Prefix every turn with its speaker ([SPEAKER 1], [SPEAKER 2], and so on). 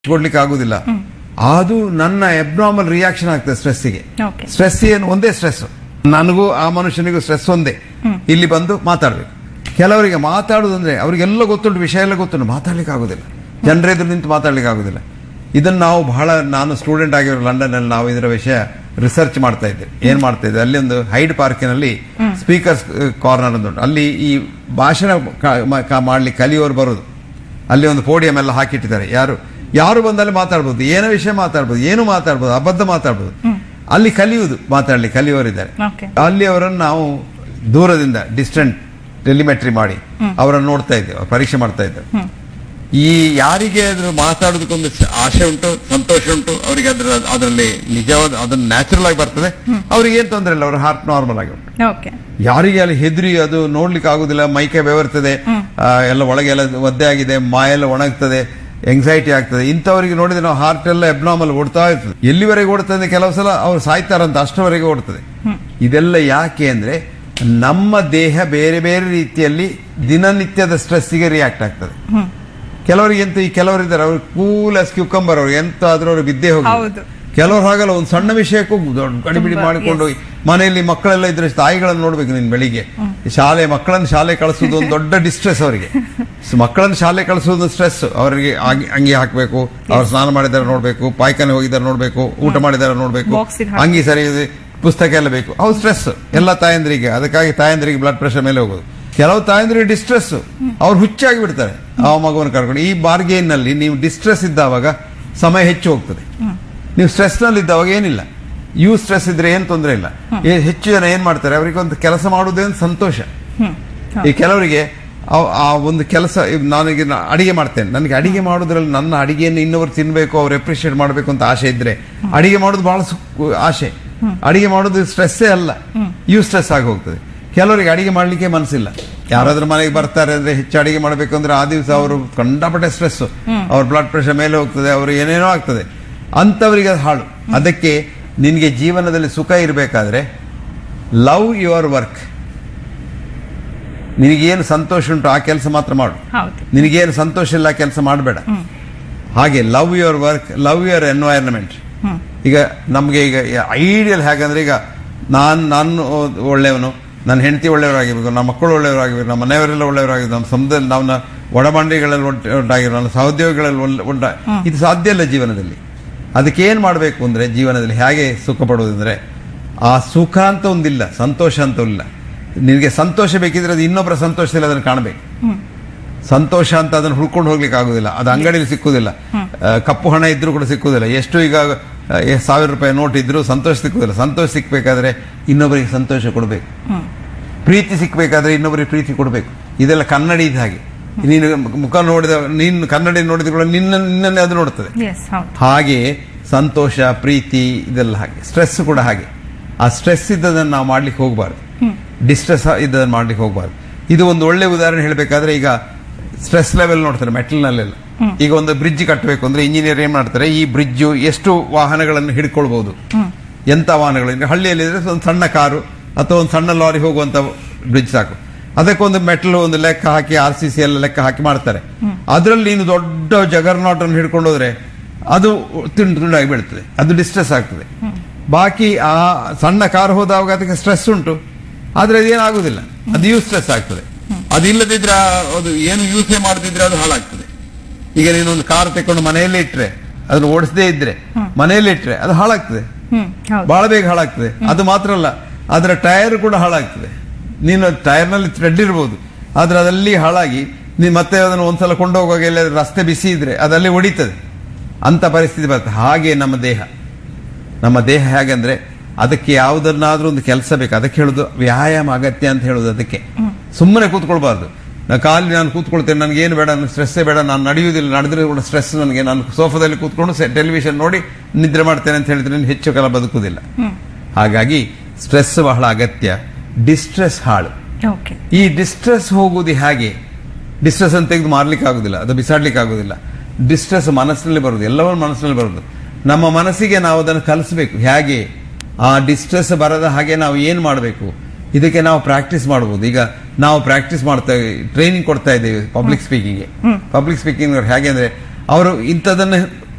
[SPEAKER 1] ಕೊಡ್ಲಿಕ್ಕೆ ಆಗುದಿಲ್ಲ ಅದು ನನ್ನ ಎಬ್ನಾರ್ಮಲ್ ರಿಯಾಕ್ಷನ್ ಆಗ್ತದೆ ಸ್ಟ್ರೆಸ್ಸಿಗೆ
[SPEAKER 2] ಓಕೆ
[SPEAKER 1] ಸ್ಟ್ರೆಸ್ ಏನು ಒಂದೇ ಸ್ಟ್ರೆಸ್ ನನಗೂ ಆ ಮನುಷ್ಯನಿಗೂ ಸ್ಟ್ರೆಸ್ ಒಂದೇ ಇಲ್ಲಿ ಬಂದು ಮಾತಾಡ್ಬೇಕು ಕೆಲವರಿಗೆ ಮಾತಾಡುದಂದ್ರೆ ಅವರಿಗೆಲ್ಲ ಗೊತ್ತುಂಟು ವಿಷಯ ಎಲ್ಲ ಗೊತ್ತುಂಟು ಮಾತಾಡ್ಲಿಕ್ಕೆ ಆಗುದಿಲ್ಲ ಜನರೆದುರು ನಿಂತು ಮಾತಾಡ್ಲಿಕ್ಕೆ ಆಗುದಿಲ್ಲ ಇದನ್ನ ನಾವು ಬಹಳ ನಾನು ಸ್ಟೂಡೆಂಟ್ ಆಗಿರೋ ಲಂಡನ್ ಅಲ್ಲಿ ನಾವು ಇದರ ವಿಷಯ ರಿಸರ್ಚ್ ಮಾಡ್ತಾ ಇದ್ದೆ ಏನ್ ಮಾಡ್ತಾ ಇದ್ದೆ ಅಲ್ಲಿ ಒಂದು ಹೈಡ್ ಪಾರ್ಕಿನಲ್ಲಿ ಸ್ಪೀಕರ್ಸ್ ಕಾರ್ನರ್ ಅಂತ ಉಂಟು ಅಲ್ಲಿ ಈ ಭಾಷಣ ಕ- ಮ- ಕ- ಮಾಡ್ಲಿಕ್ಕೆ ಕಲಿಯೋರು ಬರೋದು ಅಲ್ಲಿ ಒಂದು ಪೋಡಿಯಂ ಎಲ್ಲ ಹಾಕಿಟ್ಟಿದ್ದಾರೆ ಯಾರು ಯಾರು ಬಂದಲ್ಲಿ ಮಾತಾಡ್ಬೋದು ಏನೋ ವಿಷಯ ಮಾತಾಡ್ಬೋದು ಏನು ಮಾತಾಡ್ಬೋದು ಅಬದ್ಧ ಮಾತಾಡ್ಬೋದು ಅಲ್ಲಿ ಕಲಿಯುವುದು ಮಾತಾಡ್ಲಿಕ್ಕೆ ಕಲಿಯೋರಿದ್ದಾರೆ
[SPEAKER 2] ಓಕೆ
[SPEAKER 1] ಅಲ್ಲಿ ಅವರನ್ನು ನಾವು ದೂರದಿಂದ ಡಿಸ್ಟೆಂಟ್ ಟೆಲಿಮೆಟ್ರಿ ಮಾಡಿ ಅವರನ್ನು ನೋಡ್ತಾ ಇದ್ದೇವೆ ಅವ್ರ ಪರೀಕ್ಷೆ ಮಾಡ್ತಾ ಇದ್ದೇವೆ ಈ ಯಾರಿಗೆ ಅದ್ರ ಮಾತಾಡೋದಕ್ಕೊಂದು ಸ- ಆಸೆ ಉಂಟು ಸಂತೋಷ ಉಂಟು ಅವರಿಗೆ ಅದ್ರ ಅದರಲ್ಲಿ ನಿಜವಾದ ಅದನ್ನ ನ್ಯಾಚುರಲ್ ಆಗಿ ಬರ್ತದೆ ಅವ್ರಿಗೆ ಏನ್ ತೊಂದರೆ ಇಲ್ಲ ಅವ್ರ ಹಾರ್ಟ್ ನಾರ್ಮಲ್ ಆಗಿ ಉಂಟು
[SPEAKER 2] ಓಕೆ
[SPEAKER 1] ಯಾರಿಗೆ ಅಲ್ಲಿ ಹೆದರಿ ಅದು ನೋಡ್ಲಿಕ್ಕೆ ಆಗುದಿಲ್ಲ ಮೈಕೆ ಬೆವರ್ತದೆ ಆ, ಎಲ್ಲ ಒಳಗೆ ಎಲ್ಲ ಒದ್ದೆ ಆಗಿದೆ ಮಾಯೆಲ್ಲ ಒಣಗ್ತದೆ ಎಂಗ್ಸೈಟಿ ಆಗ್ತದೆ ಇಂಥವರಿಗೆ ನೋಡಿದ್ರೆ ನಾವು ಹಾರ್ಟ್ ಎಲ್ಲ ಎಬ್ನಾರ್ಮಲ್ ಓಡ್ತಾ ಇರ್ತದೆ ಎಲ್ಲಿವರೆಗೆ ಓಡ್ತದೆ ಕೆಲವು ಸಲ ಅವ್ರು ಸಾಯ್ತಾರಂತ ಅಷ್ಟರವರೆಗೆ ಓಡ್ತದೆ ಇದೆಲ್ಲ ಯಾಕೆ ಅಂದ್ರೆ ನಮ್ಮ ದೇಹ ಬೇರೆ ಬೇರೆ ರೀತಿಯಲ್ಲಿ ದಿನನಿತ್ಯದ ಸ್ಟ್ರೆಸ್ಸಿಗೆ ರಿಯಾಕ್ಟ್ ಆಗ್ತದೆ ಕೆಲವರಿಗೆ ಎಂತ ಈ ಕೆಲವರಿದ್ದಾರೆ ಅವ್ರು ಕೂಲ್ ಅಸ್ ಕ್ಯೂಕಂಬರ್ ಅವ್ರು ಎಂತ ಆದ್ರೂ ಅವ್ರು ಬಿದ್ದೇ ಹೋಗಿ
[SPEAKER 2] ಹೌದು.
[SPEAKER 1] ಕೆಲವ್ರು ಹಾಗಲ್ಲ ಒಂದು ಸಣ್ಣ ವಿಷಯಕ್ಕೂ ದೊಡ್ಡ ಗಡಿಬಿಡಿ
[SPEAKER 2] ತುಂಬಾ,
[SPEAKER 1] ಮಾಡಿಕೊಂಡು ಹೋಗಿ ಮನೆಯಲ್ಲಿ ಮಕ್ಕಳೆಲ್ಲ ಇದ್ರೆ ತಾಯಿಗಳನ್ನು ನೋಡ್ಬೇಕು ನೀನ್ ಬೆಳಿಗ್ಗೆ ಶಾಲೆ ಮಕ್ಕಳನ್ನ ಶಾಲೆ ಕಳಿಸೋದು ಒಂದು ದೊಡ್ಡ ಡಿಸ್ಟ್ರೆಸ್ ಅವರಿಗೆ ಸೊ ಮಕ್ಕಳನ್ನ ಶಾಲೆ ಕಳಿಸೋದು ಸ್ಟ್ರೆಸ್ ಅವರಿಗೆ ಆಗಿ- ಅಂಗಿ ಹಾಕಬೇಕು ಅವ್ರು ಸ್ನಾನ ಮಾಡಿದಾರೆ ನೋಡ್ಬೇಕು ಪಾಯ್ಖಾನೆ ಹೋಗಿದ್ದಾರೆ ನೋಡ್ಬೇಕು ಊಟ ಮಾಡಿದಾರೆ ನೋಡ್ಬೇಕು
[SPEAKER 2] Box ಗೆ ಹಾಕ್ಬೇಕು.
[SPEAKER 1] ಅಂಗಿ ಸರಿ ಇದೆ, ಪುಸ್ತಕ ಎಲ್ಲ ಬೇಕು ಅವು ಸ್ಟ್ರೆಸ್ ಎಲ್ಲ ತಾಯಂದ್ರಿಗೆ ಅದಕ್ಕಾಗಿ ತಾಯಂದ್ರಿಗೆ ಬ್ಲಡ್ ಪ್ರೆಷರ್ ಮೇಲೆ ಹೋಗೋದು ಕೆಲವು ತಾಯಂದ್ರಿಗೆ ಡಿಸ್ಟ್ರೆಸ್ ಅವ್ರು ಹುಚ್ಚಾಗಿ ಬಿಡ್ತಾರೆ ಆ ಮಗುವನ್ನು ಕರ್ಕೊಂಡು ಈ ಬಾರ್ಗೇನ್ನಲ್ಲಿ ನೀವು ಡಿಸ್ಟ್ರೆಸ್ ಇದ್ದಾವಾಗ ಸಮಯ ಹೆಚ್ಚು ಹೋಗ್ತದೆ ನೀವು ಸ್ಟ್ರೆಸ್ ನಲ್ಲಿ ಇದ್ದಾವಾಗ ಏನಿಲ್ಲ ಯು ಸ್ಟ್ರೆಸ್ ಇದ್ರೆ ಏನ್ ತೊಂದರೆ ಇಲ್ಲ ಏ- ಹೆಚ್ಚು ಜನ ಏನ್ ಮಾಡ್ತಾರೆ ಅವರಿಗೆ ಒಂದು ಕೆಲಸ ಮಾಡುವುದೇ ಒಂದು ಸಂತೋಷ
[SPEAKER 2] ಹ್ಮ್
[SPEAKER 1] ಈ ಕೆಲವರಿಗೆ ಆ- ಆ ಒಂದು ಕೆಲಸ ಇವ್ ನಾನೀಗ ನಾ ಅಡಿಗೆ ಮಾಡ್ತೇನೆ ನನಗೆ ಅಡಿಗೆ ಮಾಡೋದ್ರಲ್ಲಿ ನನ್ನ ಅಡಿಗೆಯನ್ನು ಇನ್ನೊಬ್ರು ತಿನ್ಬೇಕು ಅವ್ರು ಅಪ್ರಿಷಿಯೇಟ್ ಮಾಡಬೇಕು ಅಂತ ಆಸೆ ಇದ್ರೆ ಅಡಿಗೆ ಮಾಡೋದು ಬಹಳ ಸುಖ ಆಸೆ ಅಡಿಗೆ ಮಾಡೋದು ಸ್ಟ್ರೆಸ್ಸೇ ಅಲ್ಲ ಯು ಸ್ಟ್ರೆಸ್ ಆಗಿ ಹೋಗ್ತದೆ ಕೆಲವರಿಗೆ ಅಡಿಗೆ ಮಾಡ್ಲಿಕ್ಕೆ ಮನಸ್ಸಿಲ್ಲ ಯಾರಾದ್ರೂ ಮನೆಗೆ ಬರ್ತಾರೆ ಅಂದ್ರೆ ಹೆಚ್ಚು ಅಡಿಗೆ ಮಾಡಬೇಕು ಅಂದ್ರೆ ಆ ದಿವಸ ಅವರು ಕಂಡಪಟ್ಟೆ ಸ್ಟ್ರೆಸ್ ಅವ್ರ ಬ್ಲಡ್ ಪ್ರೆಷರ್ ಮೇಲೆ ಹೋಗ್ತದೆ ಅವರು ಏನೇನೋ ಆಗ್ತದೆ ಅಂತವರಿಗೆ ಅದು ಹಾಳು ಅದಕ್ಕೆ ನಿನಗೆ ಜೀವನದಲ್ಲಿ ಸುಖ ಇರಬೇಕಾದ್ರೆ ಲವ್ ಯುವರ್ ವರ್ಕ್ ನಿನಗೇನು ಸಂತೋಷ ಉಂಟು ಆ ಕೆಲಸ ಮಾತ್ರ ಮಾಡು
[SPEAKER 2] ಹೌದು
[SPEAKER 1] ನಿನಗೇನು ಸಂತೋಷ ಇಲ್ಲ ಕೆಲಸ ಮಾಡಬೇಡ ಹಾಗೆ love your work love your environment
[SPEAKER 2] ಹ್ಮ್
[SPEAKER 1] ಈಗ ನಮಗೆ ಈಗ ಐಡಿಯಲ್ ಹೇಗಂದ್ರೆ ಈಗ ನಾನು ನಾನು ಒಳ್ಳೆಯವನು ನನ್ನ ಹೆಂಡತಿ ಒಳ್ಳೆಯವರಾಗಿರ್ಬೇಕು ನಮ್ಮ ಮಕ್ಕಳು ಒಳ್ಳೆಯವರಾಗಿರ್ಬೇಕು ನಮ್ಮ ಮನೆಯವರೆಲ್ಲ ಒಳ್ಳೆಯವರಾಗಿರ್ಬೇಕು ನಮ್ಮ ಸಮುದಾಯ ನಮ್ಮ ಒಡಬಂಡಿಗಳಲ್ಲಿ ಒಟ್ಟು ಉಂಟಾಗಿರೋ ನನ್ನ ಸಹೋದ್ಯೋಗಿಗಳಲ್ಲಿ ಒಳ್ಳೆ- ಉಂಟ ಇದು ಸಾಧ್ಯ ಇಲ್ಲ ಜೀವನದಲ್ಲಿ ಅದಕ್ಕೆ ಏನ್ ಮಾಡಬೇಕು ಅಂದ್ರೆ ಜೀವನದಲ್ಲಿ ಹೇಗೆ ಸುಖ ಪಡುವುದಂದ್ರೆ ಆ ಸುಖ ಅಂತ ಒಂದಿಲ್ಲ ಸಂತೋಷ ಅಂತ ಇಲ್ಲ ನಿನಗೆ ಸಂತೋಷ ಬೇಕಿದ್ರೆ ಅದು ಇನ್ನೊಬ್ಬರ ಸಂತೋಷದಲ್ಲಿ ಅದನ್ನು ಕಾಣಬೇಕು ಸಂತೋಷ ಅಂತ ಅದನ್ನು ಹುಡ್ಕೊಂಡು ಹೋಗ್ಲಿಕ್ಕೆ ಆಗುದಿಲ್ಲ ಅದು ಅಂಗಡಿಯಲ್ಲಿ ಸಿಕ್ಕುದಿಲ್ಲ ಆ, ಕಪ್ಪು ಹಣ ಇದ್ರೂ ಕೂಡ ಸಿಕ್ಕುದಿಲ್ಲ ಎಷ್ಟು ಈಗ ಆ, ಎಷ್ಟ್ ಸಾವಿರ ರೂಪಾಯಿ ನೋಟ್ ಇದ್ರೂ ಸಂತೋಷ ಸಿಕ್ಕುದಿಲ್ಲ ಸಂತೋಷ ಸಿಕ್ಬೇಕಾದ್ರೆ ಇನ್ನೊಬ್ಬರಿಗೆ ಸಂತೋಷ ಕೊಡಬೇಕು
[SPEAKER 2] ಹ್ಮ್
[SPEAKER 1] ಪ್ರೀತಿ ಸಿಕ್ಬೇಕಾದ್ರೆ ಇನ್ನೊಬ್ಬರಿಗೆ ಪ್ರೀತಿ ಕೊಡಬೇಕು ಇದೆಲ್ಲ ಕನ್ನಡಿ ಇದ್ದ ಹಾಗೆ ನೀನು ಮುಖ ನೋಡಿದ ನೀನು ಕನ್ನಡಿ ನೋಡಿದ ಕೂಡ ನಿನ್ನ ನಿನ್ನನ್ನೇ ಅದು ನೋಡ್ತದೆ
[SPEAKER 2] ಎಸ್ ಹೌದು
[SPEAKER 1] ಹಾಗೆ ಸಂತೋಷ ಪ್ರೀತಿ ಇದೆಲ್ಲ ಹಾಗೆ ಸ್ಟ್ರೆಸ್ ಕೂಡ ಹಾಗೆ ಆ ಸ್ಟ್ರೆಸ್ ಇದ್ದದನ್ನು ನಾವು ಮಾಡ್ಲಿಕ್ಕೆ ಹೋಗಬಾರ್ದು ಡಿಸ್ಟ್ರೆಸ್ ಇದ್ದದನ್ನು ಮಾಡ್ಲಿಕ್ಕೆ ಹೋಗಬಾರ್ದು ಇದು ಒಂದು ಒಳ್ಳೆ ಉದಾಹರಣೆ ಹೇಳಬೇಕಾದ್ರೆ ಈಗ ಸ್ಟ್ರೆಸ್ ಲೆವೆಲ್ ನೋಡ್ತಾರೆ ಮೆಟಲ್ನಲ್ಲೆಲ್ಲ ಈಗ ಒಂದು ಬ್ರಿಡ್ಜ್ ಕಟ್ಟಬೇಕು ಅಂದ್ರೆ ಇಂಜಿನಿಯರ್ ಏನ್ ಮಾಡ್ತಾರೆ ಈ ಬ್ರಿಡ್ಜ್ ಎಷ್ಟು ವಾಹನಗಳನ್ನು ಹಿಡ್ಕೊಳ್ಬಹುದು ಎಂತ ವಾಹನಗಳು ಅಂದ್ರೆ ಹಳ್ಳಿಯಲ್ಲಿ ಇದ್ರೆ ಒಂದು ಸಣ್ಣ ಕಾರು ಅಥವಾ ಒಂದು ಸಣ್ಣ ಲಾರಿ ಹೋಗುವಂತ ಬ್ರಿಡ್ಜ್ ಸಾಕು ಅದಕ್ಕೊಂದು ಮೆಟಲ್ ಒಂದು ಲೆಕ್ಕ ಹಾಕಿ ಆರ್ ಸಿ ಸಿ ಎಲ್ಲ ಲೆಕ್ಕ ಹಾಕಿ ಮಾಡ್ತಾರೆ ಅದರಲ್ಲಿ ನೀನು ದೊಡ್ಡ ಜಗರ್ನಾಟ್ ಅನ್ನು ಹಿಡ್ಕೊಂಡು ಹೋದ್ರೆ ಅದು ತುಂಡು ತುಂಡಾಗಿ ಬೀಳ್ತದೆ ಅದು ಡಿಸ್ಟ್ರೆಸ್ ಆಗ್ತದೆ ಬಾಕಿ ಆ ಸಣ್ಣ ಕಾರು ಹೋದಾಗ ಅದಕ್ಕೆ ಸ್ಟ್ರೆಸ್ ಉಂಟು ಆದ್ರೆ ಅದೇನಾಗುದಿಲ್ಲ ಅದು ಯೂಸ್ ಸ್ಟ್ರೆಸ್ ಆಗ್ತದೆ ಅದು ಇಲ್ಲದಿದ್ರೆ ಆ- ಅದು ಏನು ಯೂಸೇ ಮಾಡದಿದ್ರೆ ಅದು ಹಾಳಾಗ್ತದೆ ಈಗ ನೀನೊಂದು ಕಾರ್ ತೆಕೊಂಡು ಮನೆಯಲ್ಲೇ ಇಟ್ರೆ ಅದನ್ನು ಓಡಿಸದೇ ಇದ್ರೆ ಮನೆಯಲ್ಲೇ ಇಟ್ರೆ ಅದು ಹಾಳಾಗ್ತದೆ
[SPEAKER 2] ಹ್ಮ್ ಹೌದು
[SPEAKER 1] ಬಹಳ ಬೇಗ ಹಾಳಾಗ್ತದೆ ಅದು ಮಾತ್ರ ಅಲ್ಲ ಅದರ ಟೈರ್ ಕೂಡ ಹಾಳಾಗ್ತದೆ ನೀನು ಟೈರ್ನಲ್ಲಿ ಥ್ರೆಡ್ ಇರ್ಬೋದು ಆದ್ರೆ ಅದಲ್ಲಿ ಹಾಳಾಗಿ ನೀನು ಮತ್ತೆ ಅದನ್ನು ಒಂದ್ಸಲ ಕೊಂಡೋಗುವಾಗ ಎಲ್ಲ ರಸ್ತೆ ಬಿಸಿ ಇದ್ರೆ ಅದಲ್ಲಿ ಹೊಡಿತದೆ ಅಂತ ಪರಿಸ್ಥಿತಿ ಬರ್ತದೆ ಹಾಗೆ ನಮ್ಮ ದೇಹ ನಮ್ಮ ದೇಹ ಹೇಗಂದ್ರೆ ಅದಕ್ಕೆ ಯಾವುದನ್ನಾದ್ರೂ ಒಂದು ಕೆಲಸ ಬೇಕು ಅದಕ್ಕೆ ಹೇಳುದು ವ್ಯಾಯಾಮ ಅಗತ್ಯ ಅಂತ ಹೇಳುದು ಅದಕ್ಕೆ ಸುಮ್ಮನೆ ಕೂತ್ಕೊಳ್ಬಾರ್ದು ನಾ ಖಾಲಿ ನಾನು ಕೂತ್ಕೊಳ್ತೇನೆ ನನಗೆ ಏನು ಬೇಡ ನನಗೆ ಸ್ಟ್ರೆಸ್ಸೇ ಬೇಡ ನಾನು ನಡೆಯುವುದಿಲ್ಲ ನಡೆದ್ರೆ ಕೂಡ ಸ್ಟ್ರೆಸ್ ನನಗೆ ನಾನು ಸೋಫಾದಲ್ಲಿ ಕೂತ್ಕೊಂಡು ಟೆಲಿವಿಷನ್ ನೋಡಿ ನಿದ್ರೆ ಮಾಡ್ತೇನೆ ಅಂತ ಹೇಳಿದ್ರೆ ನಾನು ಹೆಚ್ಚು ಕಾಲ ಬದುಕುವುದಿಲ್ಲ ಹಾಗಾಗಿ ಸ್ಟ್ರೆಸ್ ಬಹಳ ಅಗತ್ಯ ಡಿಸ್ಟ್ರೆಸ್ ಹಾಳು
[SPEAKER 2] ಓಕೆ
[SPEAKER 1] ಈ ಡಿಸ್ಟ್ರೆಸ್ ಹೋಗುವುದು ಹೇಗೆ ಡಿಸ್ಟ್ರೆಸ್ ಅಂತ ತೆಗೆದು ಮಾರ್ಲಿಕ್ಕೆ ಆಗುದಿಲ್ಲ ಅದು ಬಿಸಾಡ್ಲಿಕ್ಕೆ ಆಗುದಿಲ್ಲ ಡಿಸ್ಟ್ರೆಸ್ ಮನಸ್ಸಿನಲ್ಲಿ ಬರುದು ಎಲ್ಲವನ್ನೂ ಮನಸ್ಸಿನಲ್ಲಿ ಬರುದು ನಮ್ಮ ಮನಸ್ಸಿಗೆ ನಾವು ಅದನ್ನು ಕಲಿಸಬೇಕು ಹೇಗೆ ಆ ಡಿಸ್ಟ್ರೆಸ್ ಬರದ ಹಾಗೆ ನಾವು ಏನು ಮಾಡಬೇಕು ಇದಕ್ಕೆ ನಾವು ಪ್ರಾಕ್ಟೀಸ್ ಮಾಡಬಹುದು ಈಗ ನಾವು ಪ್ರಾಕ್ಟೀಸ್ ಮಾಡ್ತಾ ಟ್ರೈನಿಂಗ್ ಕೊಡ್ತಾ ಇದ್ದೇವೆ ಪಬ್ಲಿಕ್ ಸ್ಪೀಕಿಂಗ್ಗೆ ಪಬ್ಲಿಕ್ ಸ್ಪೀಕಿಂಗ್ ಹೇಗೆ ಅಂದ್ರೆ ಅವರು ಇಂಥದನ್ನ